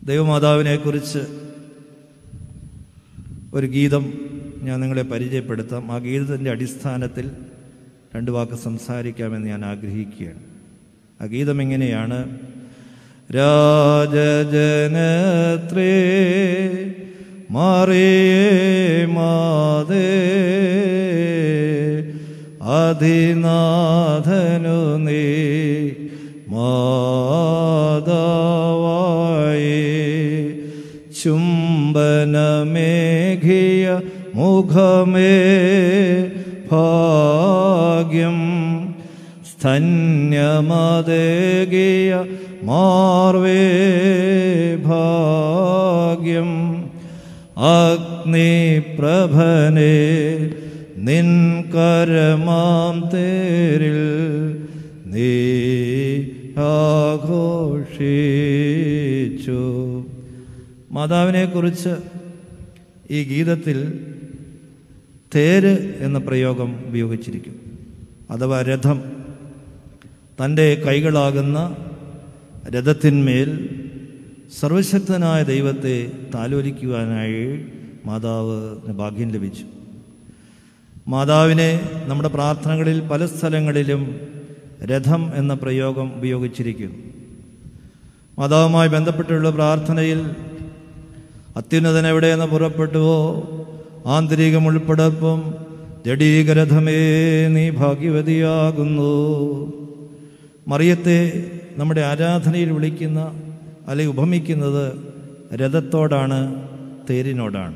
ദൈവമാതാവിനെക്കുറിച്ച് ഒരു ഗീതം ഞാൻ നിങ്ങളെ പരിചയപ്പെടുത്താം ആ ഗീതത്തിൻ്റെ അടിസ്ഥാനത്തിൽ രണ്ട് വാക്ക് സംസാരിക്കാമെന്ന് ഞാൻ ആഗ്രഹിക്കുകയാണ് ആ ഗീതം എങ്ങനെയാണ് രാജജനത്രേ മറിയേ മാതേ അധിനാഥനു നീ മാതാവായി ചുംബനമേഘിയ മുഖമേ ഭാഗ്യം സ്തന്യമതേകിയ മാർവേ ഭാഗ്യം അഗ്നിപ്രഭനെ നിൻ കരമാം തേരിൽ നീ ആഘോഷിച്ചു മാതാവിനെക്കുറിച്ച് ഈ ഗീതത്തിൽ തേര് എന്ന പ്രയോഗം ഉപയോഗിച്ചിരിക്കും അഥവാ രഥം തൻ്റെ കൈകളാകുന്ന രഥത്തിന്മേൽ സർവശക്തനായ ദൈവത്തെ താലോലിക്കുവാനായി മാതാവിന് ഭാഗ്യം ലഭിച്ചു മാതാവിനെ നമ്മുടെ പ്രാർത്ഥനകളിൽ പല സ്ഥലങ്ങളിലും രഥം എന്ന പ്രയോഗം ഉപയോഗിച്ചിരിക്കുന്നു മാതാവുമായി ബന്ധപ്പെട്ടുള്ള പ്രാർത്ഥനയിൽ അത്യുന്നതൻ എവിടെയെന്ന് പുറപ്പെട്ടുവോ ആന്തരികം ഉൾപ്പെടപ്പം ജഡീകരഥമേ നീ ഭാഗ്യവതിയാകുന്നു മറിയത്തെ നമ്മുടെ ആരാധനയിൽ വിളിക്കുന്ന അല്ലെങ്കിൽ ഉപമിക്കുന്നത് രഥത്തോടാണ് തേരിനോടാണ്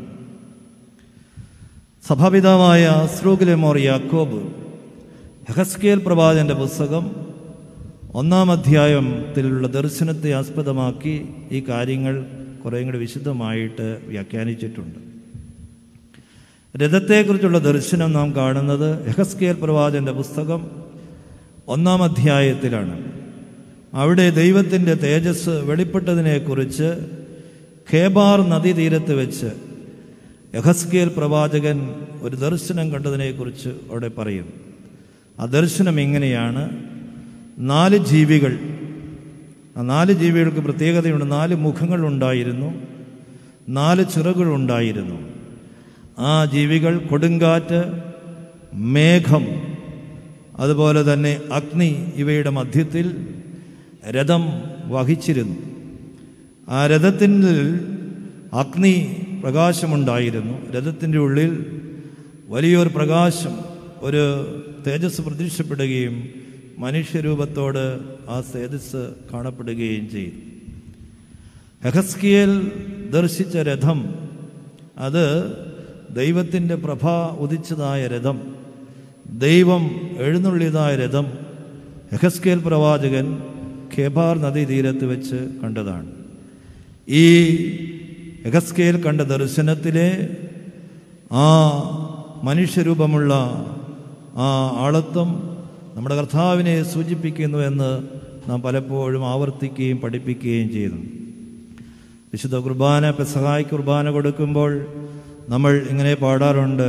സഭാപിതാവായ സ്രൂഗിലെമോർ യാക്കോബ് ഹെഹസ്കേൽ പ്രവാചൻ്റെ പുസ്തകം ഒന്നാം അധ്യായത്തിലുള്ള ദർശനത്തെ ആസ്പദമാക്കി ഈ കാര്യങ്ങൾ കുറേയും കൂടി വിശദമായിട്ട് വ്യാഖ്യാനിച്ചിട്ടുണ്ട് രഥത്തെക്കുറിച്ചുള്ള ദർശനം നാം കാണുന്നത് ഹെഹസ്കേൽ പ്രവാചൻ്റെ പുസ്തകം ഒന്നാം അധ്യായത്തിലാണ് അവിടെ ദൈവത്തിൻ്റെ തേജസ് വെളിപ്പെട്ടതിനെക്കുറിച്ച് ഖേബാർ നദീതീരത്ത് വെച്ച് യഹസ്കേൽ പ്രവാചകൻ ഒരു ദർശനം കണ്ടതിനെക്കുറിച്ച് അവിടെ പറയും ആ ദർശനം എങ്ങനെയാണ് നാല് ജീവികൾ ആ നാല് ജീവികൾക്ക് പ്രത്യേകതയുണ്ട് നാല് മുഖങ്ങളുണ്ടായിരുന്നു നാല് ചിറകുകളുണ്ടായിരുന്നു ആ ജീവികൾ കൊടുങ്കാറ്റ് മേഘം അതുപോലെ തന്നെ അഗ്നി ഇവയുടെ മധ്യത്തിൽ രഥം വഹിച്ചിരുന്നു ആ രഥത്തിൻ്റെ അഗ്നി പ്രകാശമുണ്ടായിരുന്നു രഥത്തിൻ്റെ ഉള്ളിൽ വലിയൊരു പ്രകാശം ഒരു തേജസ് പ്രത്യക്ഷപ്പെടുകയും മനുഷ്യരൂപത്തോട് ആ തേജസ് കാണപ്പെടുകയും ചെയ്തു ഹെഹസ്കിയൽ ദർശിച്ച രഥം അത് ദൈവത്തിൻ്റെ പ്രഭ ഉദിച്ചതായ രഥം ദൈവം എഴുന്നള്ളിയതായ രഥം ഹെഹസ്കേൽ പ്രവാചകൻ ഖേബാർ നദീതീരത്ത് വെച്ച് കണ്ടതാണ് ഈ എഹസ്കേൽ കണ്ട ദർശനത്തിലെ ആ മനുഷ്യരൂപമുള്ള ആ ആളത്വം നമ്മുടെ കർത്താവിനെ സൂചിപ്പിക്കുന്നു എന്ന് നാം പലപ്പോഴും ആവർത്തിക്കുകയും പഠിപ്പിക്കുകയും ചെയ്യുന്നു വിശുദ്ധ കുർബാന പെസഹായ് കുർബാന കൊടുക്കുമ്പോൾ നമ്മൾ ഇങ്ങനെ പാടാറുണ്ട്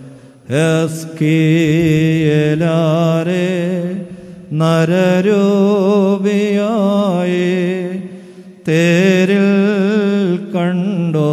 എസ്കേലാരെ നരരൂപിയായി തേരിൽ കണ്ടോ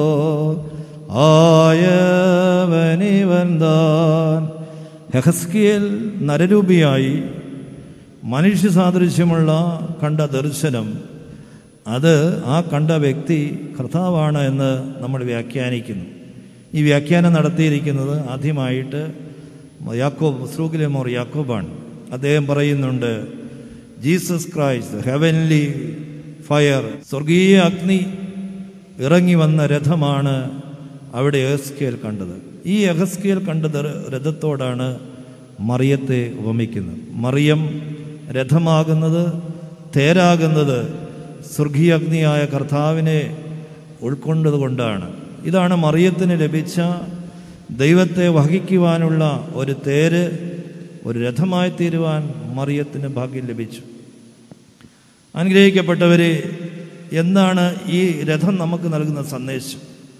ആയവനിവന്താൻ ഹെഹസ്കിയൽ നരരൂപിയായി മനുഷ്യ സാദൃശ്യമുള്ള കണ്ട ദർശനം അത് ആ കണ്ട വ്യക്തി കർത്താവാണ് എന്ന് നമ്മൾ വ്യാഖ്യാനിക്കുന്നു ഈ വ്യാഖ്യാനം നടത്തിയിരിക്കുന്നത് ആദ്യമായിട്ട് യാക്കോബ് സ്രൂഗിലെമോർ യാക്കോബാണ് അദ്ദേഹം പറയുന്നുണ്ട് ജീസസ് ക്രൈസ്റ്റ് ഹെവൻലി ഫയർ സ്വർഗീയ അഗ്നി ഇറങ്ങി വന്ന രഥമാണ് അവിടെ എഹസ്കേൽ കണ്ടത് ഈ എഹസ്കേൽ കണ്ട രഥത്തോടാണ് മറിയത്തെ ഉപമിക്കുന്നത് മറിയം രഥമാകുന്നത് തേരാകുന്നത് സ്വർഗീയ അഗ്നിയായ കർത്താവിനെ ഉൾക്കൊണ്ടതുകൊണ്ടാണ് ഇതാണ് മറിയത്തിന് ലഭിച്ച ദൈവത്തെ വഹിക്കുവാനുള്ള ഒരു തേര് ഒരു രഥമായി തീരുവാൻ മറിയത്തിന് ഭാഗ്യം ലഭിച്ചു അനുഗ്രഹിക്കപ്പെട്ടവരെ എന്താണ് ഈ രഥം നമുക്ക് നൽകുന്ന സന്ദേശം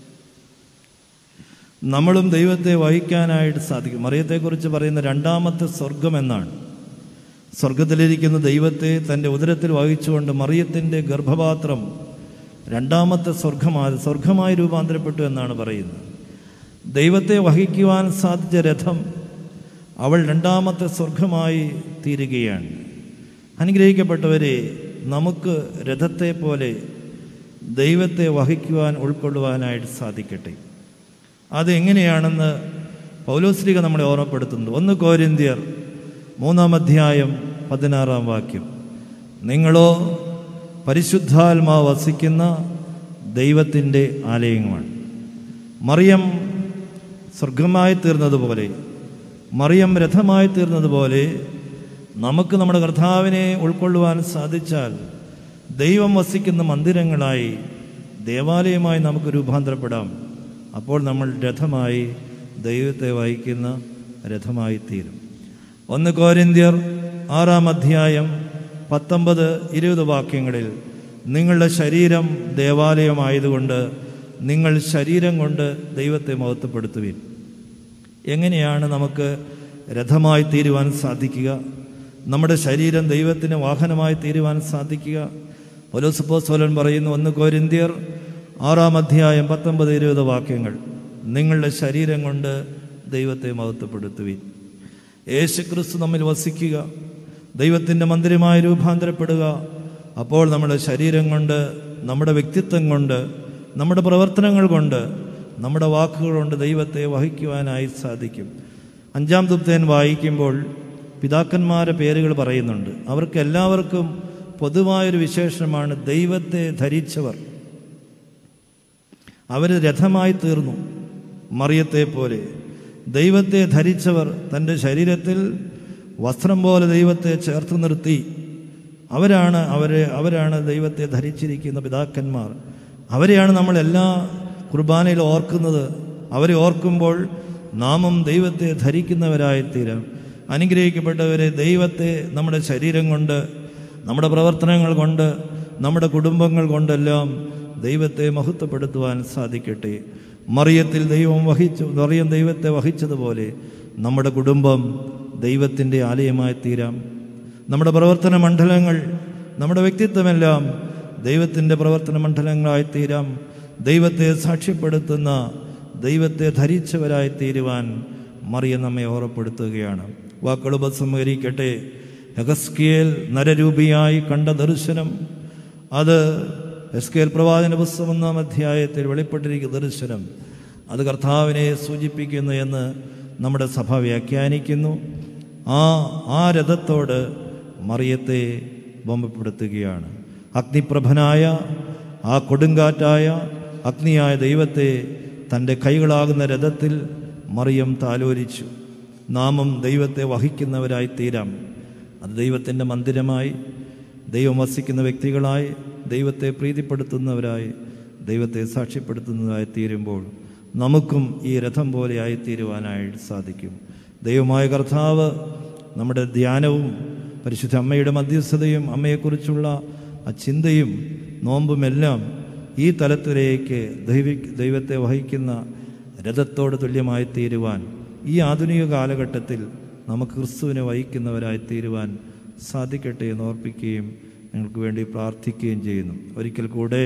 നമ്മളും ദൈവത്തെ വഹിക്കാനായിട്ട് സാധിക്കും മറിയത്തെക്കുറിച്ച് പറയുന്ന രണ്ടാമത്തെ സ്വർഗം എന്നാണ് സ്വർഗത്തിലിരിക്കുന്ന ദൈവത്തെ തൻ്റെ ഉദരത്തിൽ വഹിച്ചുകൊണ്ട് മറിയത്തിൻ്റെ ഗർഭപാത്രം രണ്ടാമത്തെ സ്വർഗമായി സ്വർഗമായി രൂപാന്തരപ്പെട്ടു എന്നാണ് പറയുന്നത് ദൈവത്തെ വഹിക്കുവാൻ സാധിച്ച രഥം അവൾ രണ്ടാമത്തെ സ്വർഗമായി തീരുകയാണ് അനുഗ്രഹിക്കപ്പെട്ടവരെ നമുക്ക് രഥത്തെ പോലെ ദൈവത്തെ വഹിക്കുവാൻ ഉൾക്കൊള്ളുവാനായിട്ട് സാധിക്കട്ടെ അതെങ്ങനെയാണെന്ന് പൗലോസ്ലിക നമ്മളെ ഓർമ്മപ്പെടുത്തുന്നു ഒന്ന് കോരിന്ത്യർ മൂന്നാം അധ്യായം പതിനാറാം വാക്യം നിങ്ങളോ പരിശുദ്ധാത്മാവ് വസിക്കുന്ന ദൈവത്തിൻ്റെ ആലയങ്ങളാണ് മറിയം സ്വർഗമായി തീർന്നതുപോലെ മറിയം രഥമായി തീർന്നതുപോലെ നമുക്ക് നമ്മുടെ കർത്താവിനെ ഉൾക്കൊള്ളുവാൻ സാധിച്ചാൽ ദൈവം വസിക്കുന്ന മന്ദിരങ്ങളായി ദേവാലയമായി നമുക്ക് രൂപാന്തരപ്പെടാം അപ്പോൾ നമ്മൾ രഥമായി ദൈവത്തെ വഹിക്കുന്ന രഥമായി തീരും ഒന്ന് കോരിന്ത്യർ ആറാം അധ്യായം പത്തൊമ്പത് ഇരുപത് വാക്യങ്ങളിൽ നിങ്ങളുടെ ശരീരം ദേവാലയമായതുകൊണ്ട് നിങ്ങൾ ശരീരം കൊണ്ട് ദൈവത്തെ മഹത്വപ്പെടുത്തുവിൻ എങ്ങനെയാണ് നമുക്ക് രഥമായി തീരുവാൻ സാധിക്കുക നമ്മുടെ ശരീരം ദൈവത്തിന് വാഹനമായി തീരുവാൻ സാധിക്കുക പൊലോസപ്പോസ്വലൻ പറയുന്നു ഒന്ന് കോരിന്ത്യർ ആറാം അധ്യായം പത്തൊമ്പത് ഇരുപത് വാക്യങ്ങൾ നിങ്ങളുടെ ശരീരം കൊണ്ട് ദൈവത്തെ മഹത്വപ്പെടുത്തുവിൻ യേശുക്രിസ്തു നമ്മിൽ വസിക്കുക ദൈവത്തിൻ്റെ മന്ദിരമായി രൂപാന്തരപ്പെടുക അപ്പോൾ നമ്മുടെ ശരീരം കൊണ്ട് നമ്മുടെ വ്യക്തിത്വം കൊണ്ട് നമ്മുടെ പ്രവർത്തനങ്ങൾ കൊണ്ട് നമ്മുടെ വാക്കുകൾ കൊണ്ട് ദൈവത്തെ വഹിക്കുവാനായി സാധിക്കും അഞ്ചാം തുപ്തേൻ വായിക്കുമ്പോൾ പിതാക്കന്മാരുടെ പേരുകൾ പറയുന്നുണ്ട് അവർക്ക് എല്ലാവർക്കും പൊതുവായൊരു വിശേഷമാണ് ദൈവത്തെ ധരിച്ചവർ അവർ രഥമായി തീർന്നു മറിയത്തെ പോലെ ദൈവത്തെ ധരിച്ചവർ തൻ്റെ ശരീരത്തിൽ വസ്ത്രം പോലെ ദൈവത്തെ ചേർത്ത് നിർത്തി അവരാണ് അവരെ അവരാണ് ദൈവത്തെ ധരിച്ചിരിക്കുന്ന പിതാക്കന്മാർ അവരെയാണ് നമ്മൾ എല്ലാ കുർബാനയിൽ ഓർക്കുന്നത് അവരെ ഓർക്കുമ്പോൾ നാമം ദൈവത്തെ ധരിക്കുന്നവരായിത്തീരാം അനുഗ്രഹിക്കപ്പെട്ടവരെ ദൈവത്തെ നമ്മുടെ ശരീരം കൊണ്ട് നമ്മുടെ പ്രവർത്തനങ്ങൾ കൊണ്ട് നമ്മുടെ കുടുംബങ്ങൾ കൊണ്ടെല്ലാം ദൈവത്തെ മഹത്വപ്പെടുത്തുവാൻ സാധിക്കട്ടെ മറിയത്തിൽ ദൈവം വഹിച്ചു മറിയം ദൈവത്തെ വഹിച്ചതുപോലെ നമ്മുടെ കുടുംബം ദൈവത്തിൻ്റെ ആലയമായി തീരാം നമ്മുടെ പ്രവർത്തന മണ്ഡലങ്ങൾ നമ്മുടെ വ്യക്തിത്വമെല്ലാം ദൈവത്തിൻ്റെ പ്രവർത്തന മണ്ഡലങ്ങളായി തീരാം ദൈവത്തെ സാക്ഷ്യപ്പെടുത്തുന്ന ദൈവത്തെ ധരിച്ചവരായി തീരുവാൻ മറിയ നമ്മെ ഓർമ്മപ്പെടുത്തുകയാണ് വാക്കുകൾ ഉപസംഹരിക്കട്ടെ ഹെഗസ്കിയേൽ നരരൂപിയായി കണ്ട ദർശനം അത് എസ്കേൽ പ്രവാചന പുസ്തകം ഒന്നാം അധ്യായത്തിൽ വെളിപ്പെട്ടിരിക്കുന്ന ദർശനം അത് കർത്താവിനെ സൂചിപ്പിക്കുന്നു എന്ന് നമ്മുടെ സഭ വ്യാഖ്യാനിക്കുന്നു ആ ആ രഥത്തോട് മറിയത്തെ ബോംബപ്പെടുത്തുകയാണ് അഗ്നിപ്രഭനായ ആ കൊടുങ്കാറ്റായ അഗ്നിയായ ദൈവത്തെ തൻ്റെ കൈകളാകുന്ന രഥത്തിൽ മറിയം താലോലിച്ചു നാമം ദൈവത്തെ വഹിക്കുന്നവരായി തീരാം അത് ദൈവത്തിൻ്റെ മന്ദിരമായി ദൈവം വസിക്കുന്ന വ്യക്തികളായി ദൈവത്തെ പ്രീതിപ്പെടുത്തുന്നവരായി ദൈവത്തെ സാക്ഷ്യപ്പെടുത്തുന്നതായി തീരുമ്പോൾ നമുക്കും ഈ രഥം പോലെ ആയിത്തീരുവാനായിട്ട് സാധിക്കും ദൈവമായ കർത്താവ് നമ്മുടെ ധ്യാനവും പരിശുദ്ധ അമ്മയുടെ മധ്യസ്ഥതയും അമ്മയെക്കുറിച്ചുള്ള ആ ചിന്തയും നോമ്പുമെല്ലാം ഈ തലത്തിലേക്ക് ദൈവ ദൈവത്തെ വഹിക്കുന്ന രഥത്തോട് തുല്യമായി തീരുവാൻ ഈ ആധുനിക കാലഘട്ടത്തിൽ നമുക്ക് ക്രിസ്തുവിനെ വഹിക്കുന്നവരായി തീരുവാൻ സാധിക്കട്ടെ എന്ന് ഓർപ്പിക്കുകയും ഞങ്ങൾക്ക് വേണ്ടി പ്രാർത്ഥിക്കുകയും ചെയ്യുന്നു ഒരിക്കൽ കൂടെ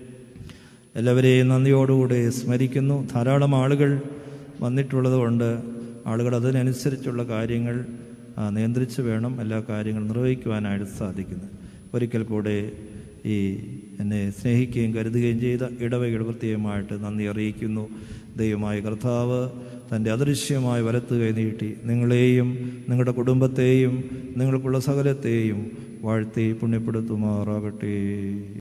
എല്ലാവരെയും നന്ദിയോടുകൂടെ സ്മരിക്കുന്നു ധാരാളം ആളുകൾ വന്നിട്ടുള്ളത് കൊണ്ട് ആളുകൾ അതിനനുസരിച്ചുള്ള കാര്യങ്ങൾ ആ, നിയന്ത്രിച്ച് വേണം എല്ലാ കാര്യങ്ങളും നിർവഹിക്കുവാനായിട്ട് സാധിക്കുന്നത് ഒരിക്കൽ കൂടെ ഈ എന്നെ സ്നേഹിക്കുകയും കരുതുകയും ചെയ്ത ഇടവകൾ പ്രത്യേകമായിട്ട് നന്ദി അറിയിക്കുന്നു ദൈവമായ കർത്താവ് തൻ്റെ അദൃശ്യമായ വലത്ത് കൈ നീട്ടി നിങ്ങളെയും നിങ്ങളുടെ കുടുംബത്തെയും നിങ്ങൾക്കുള്ള സകലത്തെയും വാഴ്ത്തി പുണ്യപ്പെടുത്തുമാറാകട്ടെ